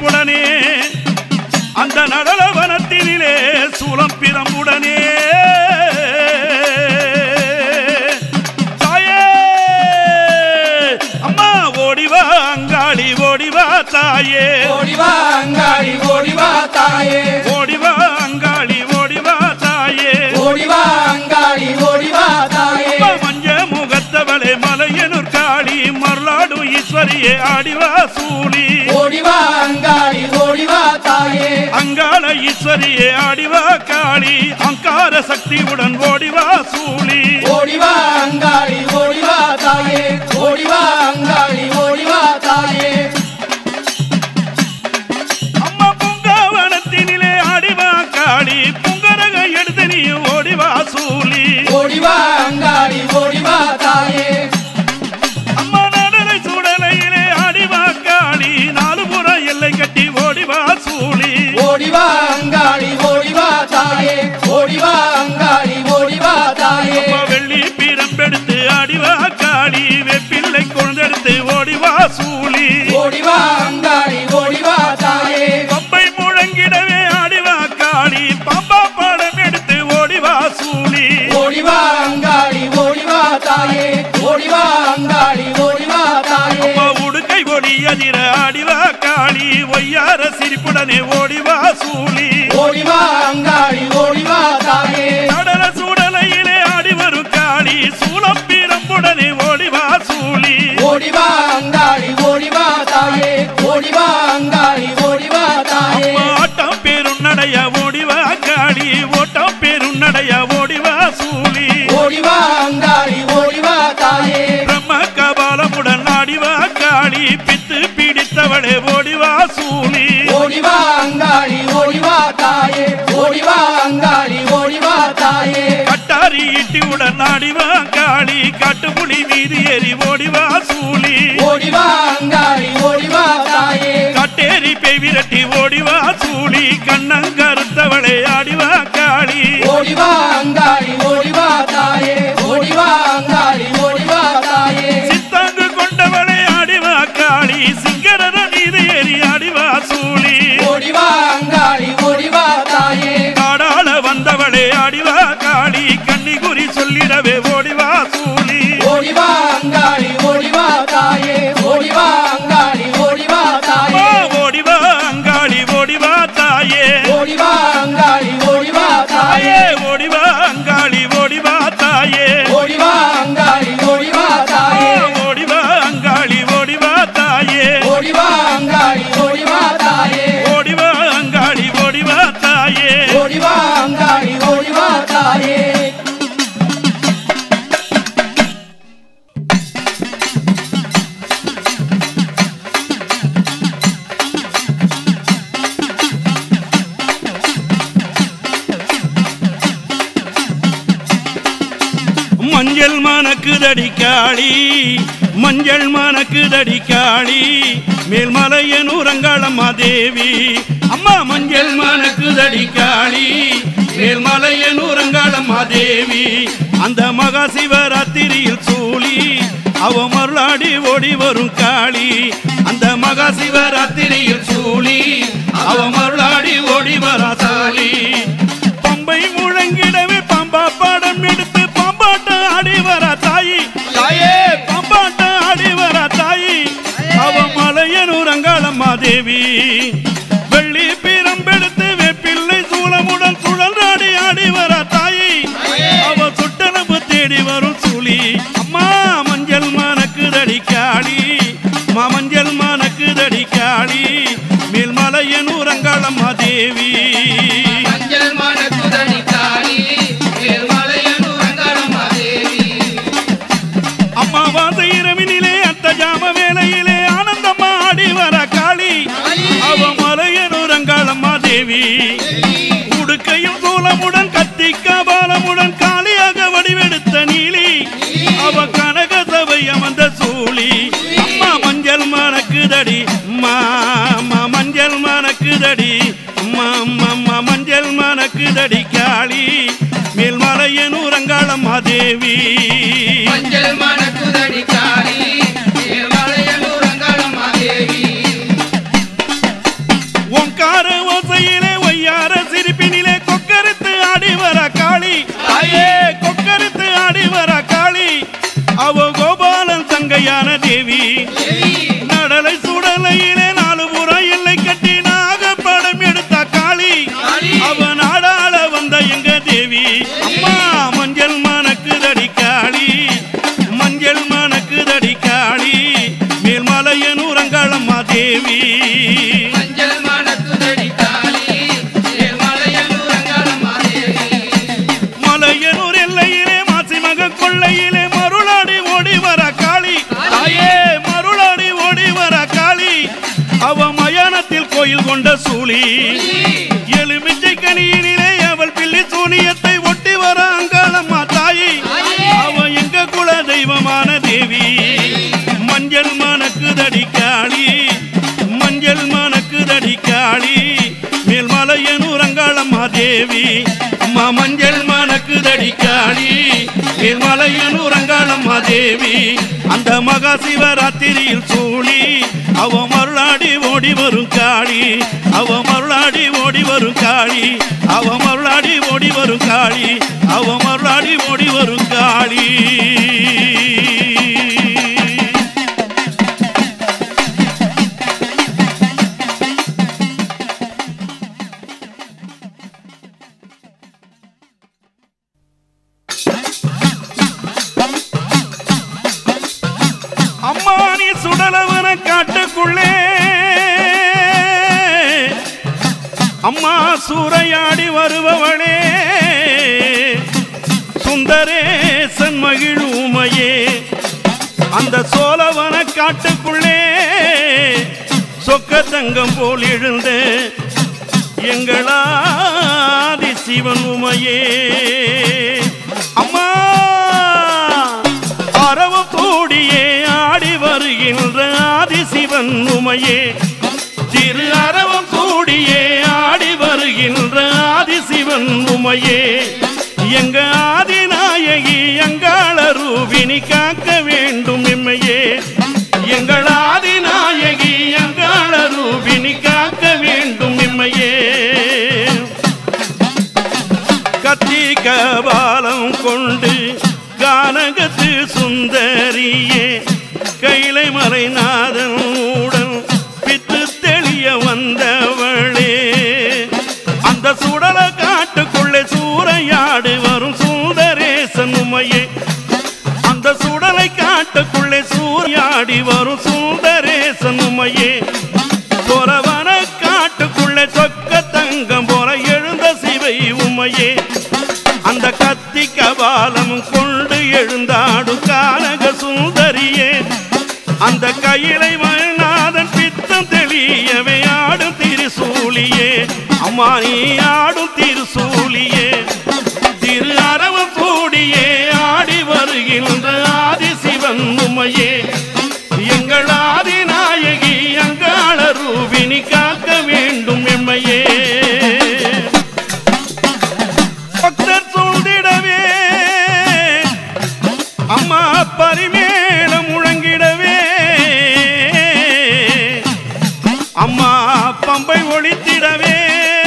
சிரிப்புடனே அந்த நடலவனத்தினிலே சூலம் பிரம்புடனே தாயே அம்மா ஓடிவா அங்காளி ஓடிவா தாயே ஓடிவா அங்காடி ஓடிவா தாயே ஓடிவா அங்காளி ஓடிவா தாயே ஓடிவா அங்காடி ஓடிவா தாயே அம்மா மஞ்ச முகத்தவளே மலையனூர் காளி மருளாடும் ஈஸ்வரியே ஆடிவா சூழி ஓடிவா அங்காடி ஓடிவா தாயே அங்காள ஈஸ்வரியே ஆடிவா காளி அங்கார சக்தியுடன் ஓடிவா சூழி ஓடிவா அங்காடி ஓடிவா தாயே ஓடிவா அங்காடி ஓடிவா தாயே அம்மா பூங்காவனத்தினிலே ஆடிவா காளி புங்கரக எடுத்து நீ ஓடிவா சூழி ஓடிவா அங்காடி ஓடிவா தாயே அம்மா நடலை சுடலையிலே ஆடிவா காளி நாலு புறம் எல்லை கட்டி ஓடிவா சூழி ஓடிவா அங்காடி ஓடிவா தாயே ஓடிவா அங்காடி ஓடிவா தாயே அப்பா வெள்ளி பீரம்பெடுத்து ஆடிவா காளி வெப்பிள்ளை கொழுந்தெடுத்து ஓடிவா சூழி ஓடிவா அங்காடி ஓடிவா தாயே பம்பை முழங்கிடவே ஆடிவா காளி பம்பா பாடம் எடுத்து ஓடிவா சூழி ஓடிவா அங்காடி ஓடிவா தாயே ஓடிவா அங்காடி ஓடிவா தாயே அப்பா உடுக்கை ஒளி அதிர ஆடிவா காளி ஒய்யார சிரிப்புடனே ஓடிவா சூழி ஓடிவா அங்காடி ஓடிவா தாயே கடல சூடலையிலே ஆடி வரும் காளி சூளம் பீரம்புடனே ஓடிவா சூழி ஓடிவா அங்காடி ஓடிவா தாயே ஓடிவா அங்காடி ஓடிவா தாயே ஆட்டம் பேரும் நடைய ஓடிவா காளி ஓட்டம் பேரும் நடைய ஓடிவா சூழி ஓடிவா அங்காடி ஓடிவா தாயே பிரம்ம கபாலமுடன் ஆடிவா காளி பித்து பிடித்தவளே ஓடிவா சூழி ஓடிவா அங்காடி ஓடிவா தாயே ஓடிவா அங்காடி ஓடிவா தாயே கட்டாரி ஈட்டியுடன் ஆடிவா காளி காட்டுப்புலி மீதி ஏறி ஓடிவா சூழி ஓடிவா அங்காடி ஓடிவா தாயே கட்டேரி பெய் விரட்டி ஓடிவா சூழி கண்ணங்கருத்தவளே ஆடிவா காளி ஓடிவா அங்காடி ஓடிவா தாயே ஓடிவா அங்காடி ஓடிவா தாயே சித்தாங்கு கொண்டவளே ஆடிவா காளி சிங்கரர மீது ஏறி ஆடிவா சூழி ஓடிவா அங்காடி ஓடிவா தாயே காடாள வந்தவளே ஆடிவா காளி கன்னிகுறி சொல்லிடவே ஓடிவா சூழி ஓடிவா அங்காடி ஓடிவா தாயே ஓடிவா அங்காடி ஓடிவா தாயே அம்மா, ஓடிவா அங்காளி ஓடிவா தாயே ஓடிவா அங்காடி ஓடிவா தாயே தாயே ஓடிவா அங்காளி ஓடிவா தாயே ஓடிவா அங்காடி ஓடிவா தாயே ஓடிவா அங்காளி ஓடிவா தாயே ஓடிவா அங்காடி ஓடிவா தாயே ஓடிவா அங்காளி ஓடிவா தாயே ஓடிவா அங்காடி ஓடிவா தாயே மஞ்சள் மணக்குதடி காளி மஞ்சள் மணக்குதடி காளி மேல்மலையனூர் அங்காளம்மா தேவி அம்மா மஞ்சள் மணக்குதடி காளி மேல்மலையனூர் அங்காளம்மா தேவி அந்த மகா சிவராத்திரியில் சூழி அவ மருளாடி ஓடி வரும் காளி அந்த மகா சிவராத்திரியில் சூழி அவ மருளாடி ஓடி வரா சூழி பம்பை முழங்கிடவே பம்பா பாடம் எடுத்து பம்பாட்டம் ஆடி வர தாயி தாயே பம்பாட்டம் ஆடி வர தாயி அவ மலையனூர் அங்காளம்மா தேவி வெள்ளி பீரம்பெடுத்து வெப்பிள்ளை சூளமுடன் சுழன்றாடி ஆடி வர தாயி அவ சுட்டனப்பு தேடி வரும் சூழி அம்மா மஞ்சள் மணக்குதடி காளி மா மஞ்சள் மணக்குதடி காளி மேல்மலையனூர் அங்காளம்மா தேவி மஞ்சள் மணக்குதடி காளி மேல்மலையனூர் அங்காளம்மா தேவி அம்மாவாசை இரவினிலே அத்த ஜாம வேளையிலே ஆனந்தம்மா ஆடி வர காளி அவ மலையனூர் அங்காளம்மா தேவி உடுக்கையும் சூலமுடன் கத்தி கபாலமுடன் காளியாக வடிவெடுத்த நீலி அவ கனக சபை அமர்ந்த சூழி அம்மா மஞ்சள் மணக்குதடி அம்மா அம்மா மஞ்சள் மணக்குதடி அம்மா அம்மா அம்மா மஞ்சள் மணக்குதடி காளி மேல்மலையனூர் அங்காளம்மா தேவி மஞ்சள் மணக்குதடி காளி மேல்மலையனூர் அங்காளம்மா தேவி சூழி எலுமிச்சை கனியினிலே அவள் பில்லி சூனியத்தை ஒட்டி வர அங்காளம்மா தாயி அவ எங்க குல தெய்வமான தேவி மஞ்சள் மணக்குதடி காளி மஞ்சள் மணக்குதடி காளி மேல்மலையனூர் அங்காளம்மா தேவி அம்மா மஞ்சள் மணக்குதடி காளி மேல்மலையனூர் அங்காளம்மா தேவி அந்த மகா சிவராத்திரியில் சூழி அவ மருளாடி ஓடி வரும் காளி அவ மருளாடி ஓடி வரும் காளி அவ மருளாடி ஓடி வரும் காளி அவ மருளாடி ஓடி வரும் காளி அம்மா நீ சுடலவன காட்டுக்குள்ளே அம்மா சூறையாடி வருபவளே சுந்தரேசன் மகிழுமையே அந்த சோழவன காட்டுக்குள்ளே சொக்க தங்கம் போல் எழுந்த எங்களாதி சிவன் உமையே அம்மா அரவ கூடியே ஆடி வருகின்ற ஆதிசிவன் உமையே திரு அரவம் கூடியே ஆடி வருகின்ற ஆதிசிவன் உமையே எங்க ஆதிநாயகி எங்காள ரூபினி காக்க வேண்டும் எம்மையே எங்கள் ஆதிநாயகி எங்காள ரூபினி காக்க வேண்டும் எம்மையே கத்தி கபாலம் கொண்டு கானகத்து சுந்தரியே கைலை மறைநாதன் உடன் பித்து தெளிய வந்தவளே அந்த சுடல காட்டுக்குள்ளே சூறையாடு வரும் சுந்தரேசன் உமையே அந்த சுடலை காட்டுக்குள்ளே சூறையாடி வரும் சுந்தரேசன் உமையே சொரவன காட்டுக்குள்ளே சொக்க தங்கம் போல எழுந்த சிவை உமையே அந்த கத்தி கபாலம் கொண்டு எழுந்தாடும் கானக சுந்தரியே அந்த கையிலை மகநாதன் பித்தம் தெளியவே ஆடும் திருசூலியே அம்மா நீ ஆடும் திருசூலியே திரு அரவம் கூடியே ஆடி வருகின்ற ஆதிசிவன் உமையே எங்கள் ஆதிநாயகி அங்காள ரூபினி காக்க வேண்டும் எம்மையே பக்தர் சூழ்ந்திடவே அம்மா பரிமேலம் முழங்கிடவே அம்மா பம்பை ஒழித்திடவே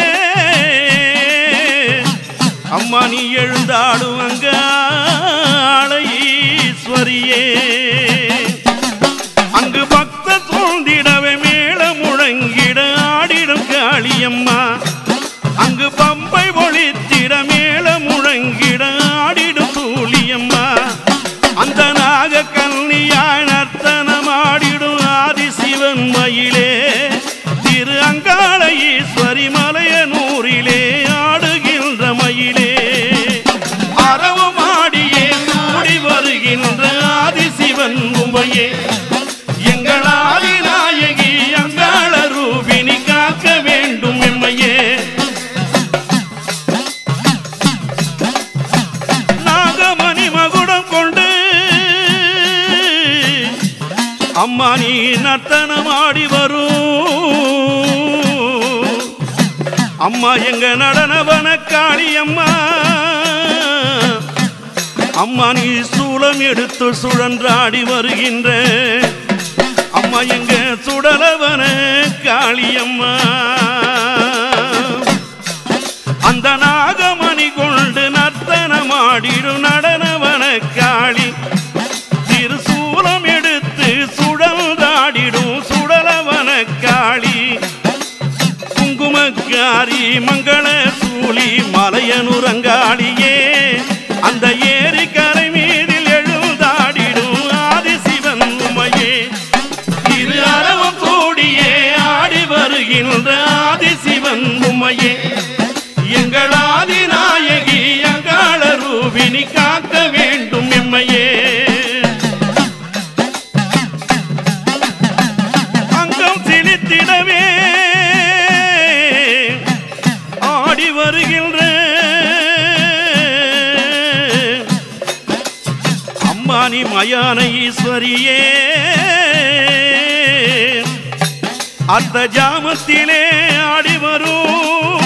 அம்மா நீ எழுந்தாடும் அங்க ஈஸ்வரியே அங்கு பக்த சூழ்ந்திடவே மேல முழங்கிட ஆடிடும் காளியம்மா அங்கு பம்பை ஒழித்திட மேல முழங்கிட ஆடிடும் தூளியம்மா அந்த நாக கன்னியாய் நர்த்தனமாடிடும் ஆதிசிவன் மயிலே திரு அங்காள ஈஸ்வரி மலையனூரிலே ஆடுகின்ற மயிலே அறவமாடியே கூடி வருகின்ற ஆதிசிவன் உமையே எங்கள் ஆதிநாயகி அங்காள ரூபினி காக்க வேண்டும் எம்மையே நாகமணி மகுடம் கொண்டு அம்மா நீ நர்த்தனமாடி வரும் அம்மா எங்க நடனவன காளி அம்மா அம்மா நீ சூலம் எடுத்து சுழன்றாடி வருகின்ற அம்மா எங்க சுடலவன காளியம்மா அந்த நாகமணி கொண்டு நர்த்தனமாடிடும் நடனவன காளி திருசூலம் எடுத்து சுழல்தாடிடும் சுடலவன காளி குங்குமக்காரி மங்கள சூழி மலையனுரங்காளியே அந்த ஏரி கரை மீதில் எழுந்தாடிடும் ஆதிசிவன் உமையே இரு அறவம் கூடியே ஆடி வருகின்ற ஆதிசிவன் உமையே எங்கள் ஆதிநாயகி அங்காள ரூபினி காக்க வேண்டும் எம்மையே அங்கம் சிலித்திடவே அம்பானி மயான ஈஸ்வரியே அந்த ஜாமத்திலே ஆடி வரும்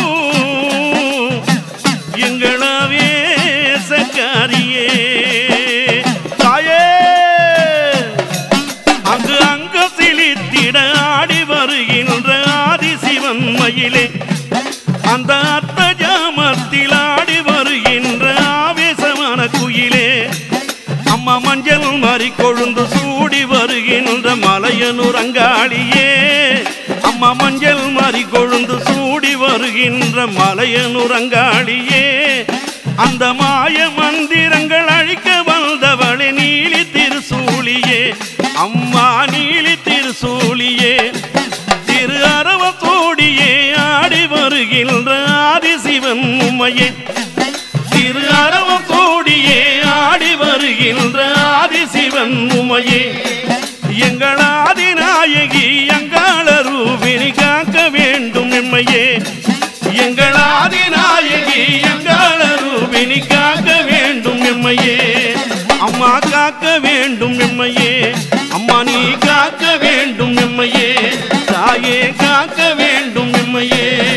எங்களாவே சக்காரியே தாயே அங்கு அங்க சிலித்திட ஆடி வருகின்ற ஆதிசிவன் மயிலே அந்த அத்த ஜாமத்தில் ஆடி வருகின்ற ஆவேசமான குயிலே அம்மா மஞ்சள் மாறி கொழுந்து சூடி வருகின்ற மலையனூர் அங்காளியே அம்மா மஞ்சள் மாறி கொழுந்து சூடி வருகின்ற மலையனூர் அங்காளியே அந்த மாய மந்திரங்கள் அழிக்க வந்தவளே நீலி திருசூலியே அம்மா நீலி திருசூலியே திரு அரவத்தோடியே ஆடி வருகின்ற ஆதிசிவன் உமையே திரு அரவத்தோடியே ஆடி வருகின்ற ஆதிசிவன் உமையே எங்கள் ஆதிநாயகி எங்காள ரூபினி காக்க வேண்டும் எம்மையே எங்கள் ஆதிநாயகி எங்காள ரூபினி காக்க வேண்டும் எம்மையே அம்மா காக்க வேண்டும் எம்மையே அம்மா நீ காக்க வேண்டும் எம்மையே தாயே காக்க வேண்டும் எம்மையே